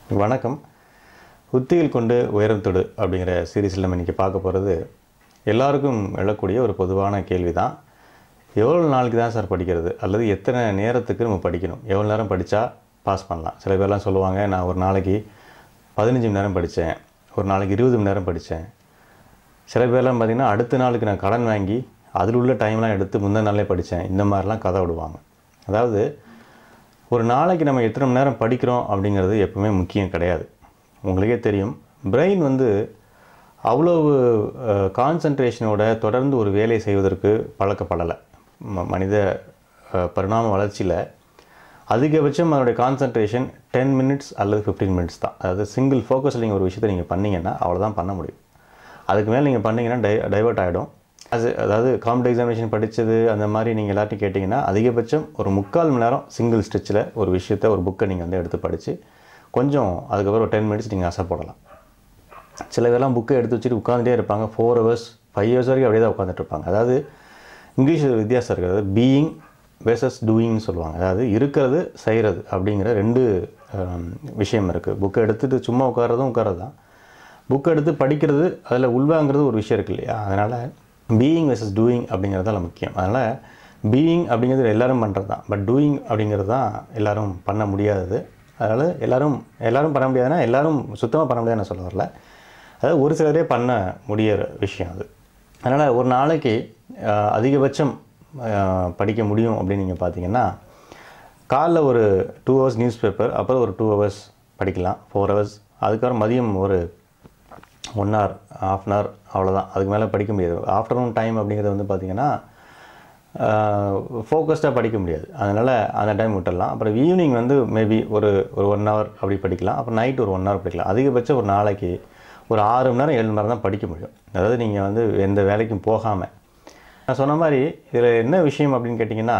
வணக்கம் உத்தியில் கொண்டு உயரம் தொடு அப்படிங்கிற சீரீஸில் நம்ம இன்றைக்கி பார்க்க போகிறது எல்லாருக்கும் எழக்கூடிய ஒரு பொதுவான கேள்வி தான் எவ்வளோ நாளைக்கு தான் சார் படிக்கிறது அல்லது எத்தனை நேரத்துக்கு நம்ம படிக்கணும் எவ்வளோ நேரம் படித்தா பாஸ் பண்ணலாம் சில பேர்லாம் சொல்லுவாங்க நான் ஒரு நாளைக்கு பதினஞ்சு மணி நேரம் படித்தேன் ஒரு நாளைக்கு இருபது மணி நேரம் படித்தேன் சில பேர்லாம் பார்த்திங்கன்னா அடுத்த நாளுக்கு நான் கடன் வாங்கி அதில் உள்ள டைம்லாம் எடுத்து முந்தின நாளே படித்தேன் இந்த மாதிரிலாம் கதை விடுவாங்க அதாவது ஒரு நாளைக்கு நம்ம எத்தனை மணி நேரம் படிக்கிறோம் அப்படிங்கிறது எப்பவுமே முக்கியம் கிடையாது உங்களுக்கே தெரியும் பிரெயின் வந்து அவ்வளவு கான்சன்ட்ரேஷனோட தொடர்ந்து ஒரு வேலையை செய்வதற்கு பழக்கப்படலை ம- மனித அஹ், பரிணாம வளர்ச்சியில் அதிகபட்சம் அதனுடைய கான்சன்ட்ரேஷன் டென் மினிட்ஸ் அல்லது ஃபிஃப்டீன் மினிட்ஸ் தான் அதாவது சிங்கிள் ஃபோக்கஸில் நீங்கள் ஒரு விஷயத்தை நீங்கள் பண்ணீங்கன்னா அவ்வளோதான் பண்ண முடியும் அதுக்கு மேலே நீங்கள் பண்ணீங்கன்னா டை டைவர்ட் ஆகிடும் அது அதாவது காம்படி எக்ஸாமினேஷன் படித்தது அந்த மாதிரி நீங்கள் எல்லாத்தையும் கேட்டிங்கன்னா அதிகபட்சம் ஒரு முக்கால் மணி நேரம் சிங்கிள் ஸ்டிச்சில் ஒரு விஷயத்தை ஒரு புக்கை நீங்கள் வந்து எடுத்து படித்து கொஞ்சம் அதுக்கப்புறம் ஒரு டென் மினிட்ஸ் நீங்கள் அசைப்படலாம் சில பேர்லாம் புக்கை எடுத்து வச்சுட்டு உட்காந்துட்டே இருப்பாங்க ஃபோர் ஹவர்ஸ் ஃபைவ் ஹவர்ஸ் வரைக்கும் அப்படியே தான் உட்காந்துட்டு இருப்பாங்க அதாவது இங்கிலீஷ் ஒரு வித்தியாசம் இருக்குது அதாவது பீயிங் வெர்சஸ் டூயிங்னு சொல்லுவாங்க அதாவது இருக்கிறது செய்கிறது அப்படிங்கிற ரெண்டு ஹம், விஷயம் இருக்குது புக்கை எடுத்துகிட்டு சும்மா உட்காரதும் உட்காரது தான் புக் எடுத்து படிக்கிறது அதில் உள்வாங்கிறது ஒரு விஷயம் இருக்கு இல்லையா அதனால் பீயிங் வெர்சஸ் டூயிங் அப்படிங்கிறது தான் முக்கியம் அதனால் பீயிங் அப்படிங்கிறது எல்லாரும் பண்ணுறது தான் பட் டூயிங் அப்படிங்கிறது தான் எல்லாரும் பண்ண முடியாதது அதனால் எல்லாரும் எல்லாரும் பண்ண முடியாதுன்னா எல்லாரும் சுத்தமாக பண்ண முடியாதுன்னு நான் சொல்ல வரல அதாவது ஒரு சிலரே பண்ண முடியிற விஷயம் அது அதனால் ஒரு நாளைக்கு ஆஹ், அதிகபட்சம் ஆஹ், படிக்க முடியும் அப்படின்னு நீங்கள் பார்த்தீங்கன்னா காலைல ஒரு டூ ஹவர்ஸ் நியூஸ் பேப்பர் அப்புறம் ஒரு டூ ஹவர்ஸ் படிக்கலாம் ஃபோர் ஹவர்ஸ் அதுக்கப்புறம் மதியம் ஒரு one hour of an hour அவ்வளோதான் அதுக்கு மேலே படிக்க முடியாது ஆஃப்டர்நூன் டைம் அப்படிங்கிறது வந்து பார்த்திங்கன்னா ஃபோக்கஸ்டாக படிக்க முடியாது அதனால் அந்த டைம் விட்டுடலாம் அப்புறம் ஈவினிங் வந்து மேபி ஒரு ஒரு ஒன் ஹவர் அப்படி படிக்கலாம் அப்புறம் நைட் ஒரு ஒன் ஹவர் படிக்கலாம் அதிகபட்சம் ஒரு நாளைக்கு ஒரு ஆறு மணி நேரம் ஏழு மணி நேரம் தான் படிக்க முடியும் அதாவது நீங்கள் வந்து எந்த வேலைக்கும் போகாமல் நான் சொன்ன மாதிரி இதில் என்ன விஷயம் அப்படின்னு கேட்டிங்கன்னா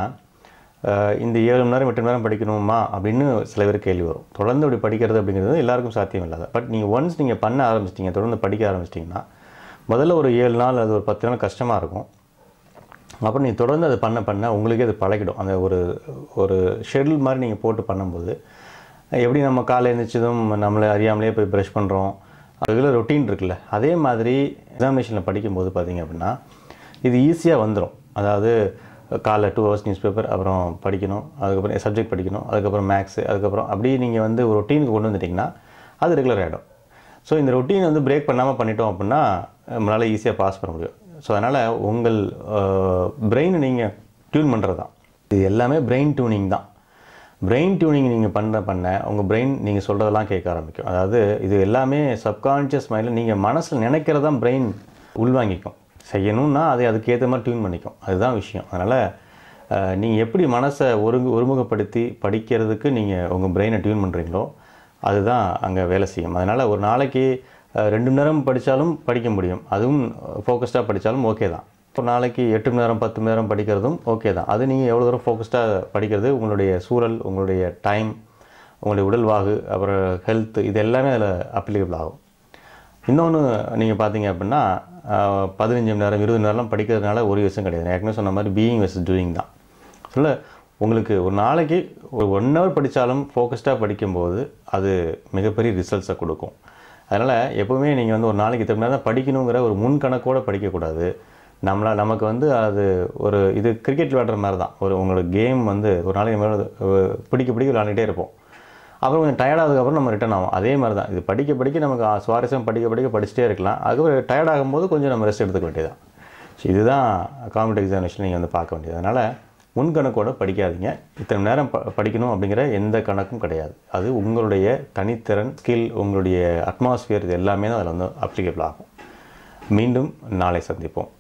அஹ், இந்த ஏழு மணி நேரம் எட்டு மணி நேரம் படிக்கணுமா அப்படின்னு சில பேர் கேள்வி வரும் தொடர்ந்து அப்படி படிக்கிறது அப்படிங்கிறது எல்லாருக்கும் சாத்தியம் இல்லாத பட் நீங்கள் ஒன்ஸ் நீங்கள் பண்ண ஆரம்பிச்சிட்டிங்க தொடர்ந்து படிக்க ஆரம்பிச்சிட்டிங்கன்னா முதல்ல ஒரு ஏழு நாள் அது ஒரு பத்து நாள் கஷ்டமாக இருக்கும் அப்புறம் நீங்கள் தொடர்ந்து அதை பண்ண பண்ண உங்களுக்கே அது பழகிடும் அந்த ஒரு ஒரு ஷெடியூல் மாதிரி நீங்கள் போட்டு பண்ணும்போது எப்படி நம்ம காலை எழுந்திரிச்சதும் நம்மளை அறியாமலே போய் ப்ரஷ் பண்ணுறோம் ரெகுலர் ரொட்டீன் இருக்குல்ல அதே மாதிரி எக்ஸாமினேஷனில் படிக்கும்போது பார்த்தீங்க அப்படின்னா இது ஈஸியாக வந்துடும் அதாவது காலைல டூ ஹவர்ஸ் நியூஸ் பேப்பர் அப்புறம் படிக்கணும் அதுக்கப்புறம் சப்ஜெக்ட் படிக்கணும் அதுக்கப்புறம் மேக்ஸு அதுக்கப்புறம் அப்படியே நீங்கள் வந்து ஒரு ரொட்டீனுக்கு கொண்டு வந்துட்டிங்கன்னா அது ரெகுலர் ஆகிடும் ஸோ இந்த ரொட்டீன் வந்து பிரேக் பண்ணாமல் பண்ணிட்டோம் அப்படின்னா நம்மளால் ஈஸியாக பாஸ் பண்ண முடியும் ஸோ அதனால் உங்கள் பிரெயினை நீங்கள் டியூன் பண்ணுறது தான் இது எல்லாமே பிரெயின் டியூனிங் தான் பிரெயின் டியூனிங் நீங்கள் பண்ண பண்ண உங்கள் பிரெயின் நீங்கள் சொல்கிறதெல்லாம் கேட்க ஆரம்பிக்கும் அதாவது இது எல்லாமே சப்கான்ஷியஸ் மைண்டில் நீங்கள் மனசில் நினைக்கிறது தான் பிரெயின் உள்வாங்கிக்கும் செய்யணும்னா அதை அதுக்கேற்ற மாதிரி டியூன் பண்ணிக்கும் அதுதான் விஷயம் அதனால் நீங்கள் எப்படி மனசை ஒருங்கு ஒருமுகப்படுத்தி படிக்கிறதுக்கு நீங்கள் உங்கள் பிரெயினை டியூன் பண்ணுறீங்களோ அதுதான் அங்கே வேலை செய்யும் அதனால் ஒரு நாளைக்கு அஹ், ரெண்டு மணி நேரம் படித்தாலும் படிக்க முடியும் அதுவும் ஃபோக்கஸ்டாக படித்தாலும் ஓகே தான் ஒரு நாளைக்கு எட்டு மணி நேரம் பத்து மணி நேரம் படிக்கிறதும் ஓகே தான் அது நீங்கள் எவ்வளோ தூரம் ஃபோக்கஸ்டாக படிக்கிறது உங்களுடைய சூழல் உங்களுடைய டைம் உங்களுடைய உடல்வாகு அப்புறம் ஹெல்த் இது எல்லாமே அதில் அப்ளிகபிள் ஆகும் இன்னொன்று நீங்கள் பார்த்தீங்க அப்படின்னா ஆஹ், பதினஞ்சு மணி நேரம் இருபது மணி நேரம் படிக்கிறதுனால ஒரு விஷயம் கிடையாது நான் ஏற்கனவே சொன்ன மாதிரி பீயிங் வெர்சஸ் டூயிங் தான் சொல்ல உங்களுக்கு ஒரு நாளைக்கு ஒரு ஒன் ஹவர் படித்தாலும் ஃபோக்கஸ்டாக படிக்கும்போது அது மிகப்பெரிய ரிசல்ட்ஸை கொடுக்கும் அதனால் எப்போவுமே நீங்கள் வந்து ஒரு நாளைக்கு இத்தனை மணி நேரம் தான் படிக்கணுங்கிற ஒரு முன் கணக்கோடு படிக்கக்கூடாது நம்மளா நமக்கு வந்து அது ஒரு இது கிரிக்கெட் விளையாடுற மாதிரி தான் ஒரு உங்களோட கேம் வந்து ஒரு நாளைக்கு மேலே பிடிக்க பிடிக்க விளையாண்டுட்டே இருப்போம் அப்புறம் கொஞ்சம் டயர்டானதுக்கப்புறம் நம்ம ரிட்டர்ன் ஆகும் அதே மாதிரி தான் இது படிக்க படிக்க நமக்கு ஆ, சுவாரஸ்யம் படிக்க படிக்க படிச்சுட்டே இருக்கலாம் அதுக்கப்புறம் டயர்ட் ஆகும்போது கொஞ்சம் நம்ம ரெஸ்ட் எடுத்துக்க வேண்டியதான் ஸோ இதுதான் காம்படி எக்ஸாமினேஷன் நீங்கள் வந்து பார்க்க வேண்டியது அதனால் முன்கணக்கோட படிக்காதீங்க இத்தனை மணி நேரம் ப படிக்கணும் அப்படிங்கிற எந்த கணக்கும் கிடையாது அது உங்களுடைய தனித்திறன் ஸ்கில் உங்களுடைய அட்மாஸ்பியர் இது எல்லாமே தான் அதில் வந்து அப்ளிகபிள் ஆகும் மீண்டும் நாளை சந்திப்போம்